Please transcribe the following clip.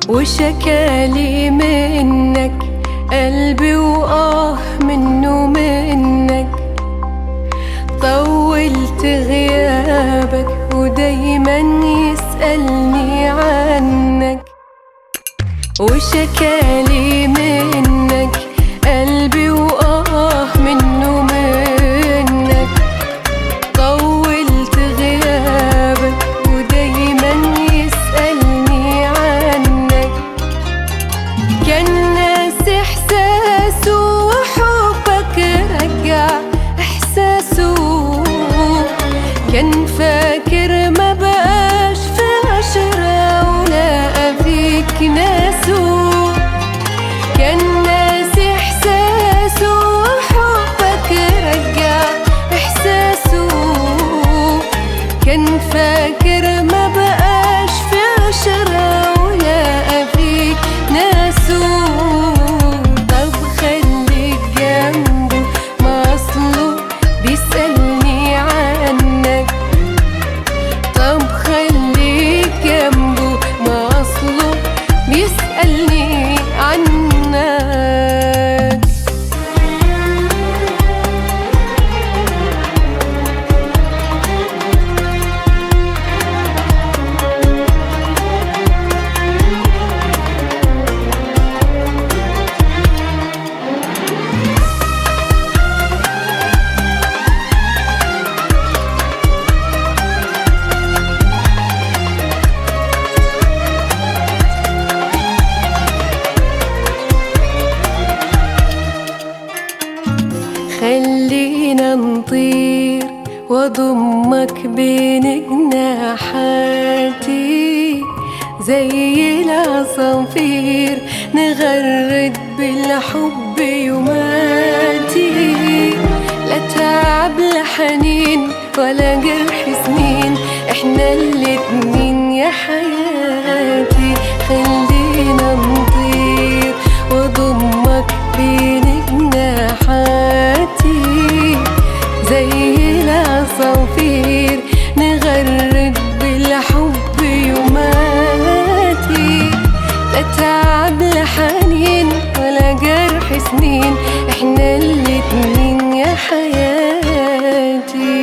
وشكالي منك قلبي وآه منه منك طولت غيابك ودايما يسألني عنك وشكالي منك قلبي وآه منه منك طولت غيابك ودايما يسألني عنك كان ناس إحساسه وحبك رجع إحساسه كان فاكر ما بقاش في عشرة ولقى فيك ناسه كان ناس إحساسه وحبك رجع إحساسه كان فاكر ما بقاش في عشرة ولقى فيك ناسه طب خليك جنبه ما أصله بيسألني عنك طب خليك جنبه ما أصله بيسألني عنك خلينا نطير واضمك بين جناحاتي زي العصافير نغرد بالحب يوماتي لا تعب لا حنين ولا جرح سنين احنا الاتنين يا حياتي خلينا نطير واضمك بين جناحاتي زي العصافير نغرد بالحب يوماتي لا تعب لا حنين ولا جرح سنين احنا الاتنين يا حياتي